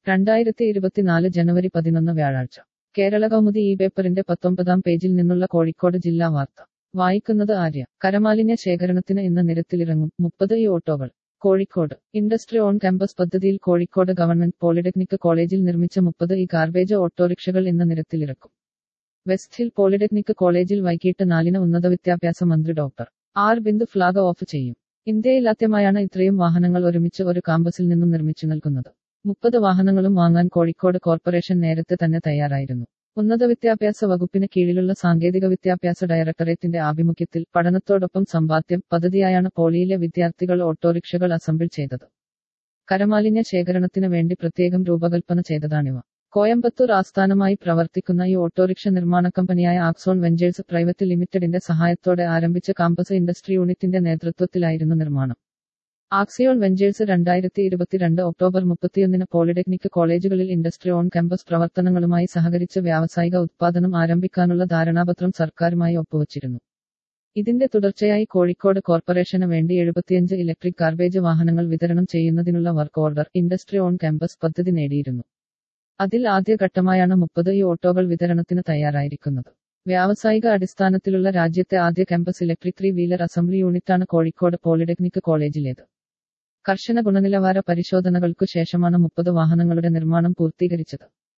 രണ്ടായിരത്തി ഇരുപത്തിനാല് ജനുവരി പതിനൊന്ന് വ്യാഴാഴ്ച കേരള കൗമുദി ഈ പേപ്പറിന്റെ പത്തൊമ്പതാം പേജിൽ നിന്നുള്ള കോഴിക്കോട് ജില്ലാ വാർത്ത വായിക്കുന്നത് ആര്യ കരമാലിന്യ ശേഖരണത്തിന് ഇന്ന് നിരത്തിലിറങ്ങും മുപ്പത് ഈ ഓട്ടോകൾ കോഴിക്കോട് ഇൻഡസ്ട്രി ഓൺ ക്യാമ്പസ് പദ്ധതിയിൽ കോഴിക്കോട് ഗവൺമെന്റ് പോളിടെക്നിക് കോളേജിൽ നിർമ്മിച്ച മുപ്പത് ഈ ഗാർബേജ് ഓട്ടോറിക്ഷകൾ ഇന്ന് നിരത്തിലിറക്കും വെസ്റ്റ് ഹിൽ പോളിടെക്നിക് കോളേജിൽ വൈകിട്ട് നാലിന് ഉന്നത വിദ്യാഭ്യാസ മന്ത്രി doctor R Bindu flag off ചെയ്യും ഇന്ത്യയിലാദ്യമായാണ് ഇത്രയും വാഹനങ്ങൾ ഒരുമിച്ച് ഒരു കാമ്പസിൽ നിന്നും നിർമ്മിച്ചു നൽകുന്നത് മുപ്പത് വാഹനങ്ങളും വാങ്ങാൻ കോഴിക്കോട് കോർപ്പറേഷൻ നേരത്തെ തന്നെ തയ്യാറായിരുന്നു ഉന്നത വിദ്യാഭ്യാസ വകുപ്പിന് കീഴിലുള്ള സാങ്കേതിക വിദ്യാഭ്യാസ ഡയറക്ടറേറ്റിന്റെ ആഭിമുഖ്യത്തിൽ പഠനത്തോടൊപ്പം സമ്പാദ്യം പദ്ധതിയായാണ് പോളിയിലെ വിദ്യാർത്ഥികൾ ഓട്ടോറിക്ഷകൾ അസംബിൾ ചെയ്തത് കരമാലിന്യ ശേഖരണത്തിന് വേണ്ടി പ്രത്യേകം രൂപകൽപ്പന ചെയ്തതാണിവ കോയമ്പത്തൂർ ആസ്ഥാനമായി പ്രവർത്തിക്കുന്ന ഈ ഓട്ടോറിക്ഷ നിർമ്മാണ കമ്പനിയായ ആക്സോൺ വെഞ്ചേഴ്സ് പ്രൈവറ്റ് ലിമിറ്റഡിന്റെ സഹായത്തോടെ ആരംഭിച്ച കാമ്പസ് ഇൻഡസ്ട്രി യൂണിറ്റിന്റെ നേതൃത്വത്തിലായിരുന്നു നിർമ്മാണം ആക്സിയോൺ വെഞ്ചേഴ്സ് രണ്ടായിരത്തി ഇരുപത്തിരണ്ട് ഒക്ടോബർ മുപ്പത്തിയൊന്നിന് പോളിടെക്നിക് കോളേജുകളിൽ ഇൻഡസ്ട്രി ഓൺ ക്യാമ്പസ് പ്രവർത്തനങ്ങളുമായി സഹകരിച്ച് വ്യാവസായിക ഉത്പാദനം ആരംഭിക്കാനുള്ള ധാരണാപത്രം സർക്കാരുമായി ഒപ്പുവച്ചിരുന്നു ഇതിന്റെ തുടർച്ചയായി കോഴിക്കോട് കോർപ്പറേഷന് വേണ്ടി എഴുപത്തിയഞ്ച് ഇലക്ട്രിക് ഗാർബേജ് വാഹനങ്ങൾ വിതരണം ചെയ്യുന്നതിനുള്ള work order industry on campus പദ്ധതി നേടിയിരുന്നു അതിൽ ആദ്യഘട്ടമായാണ് മുപ്പത് ഈ ഓട്ടോകൾ വിതരണത്തിന് തയ്യാറായിരിക്കുന്നത് വ്യാവസായിക അടിസ്ഥാനത്തിലുള്ള രാജ്യത്തെ ആദ്യ campus electric three wheeler assembly യൂണിറ്റാണ് കോഴിക്കോട് പോളിടെക്നിക് കോളേജിലേത് കർശന ഗുണനിലവാര പരിശോധനകൾക്കു ശേഷമാണ് മുപ്പത് വാഹനങ്ങളുടെ നിർമ്മാണം പൂർത്തീകരിച്ചത്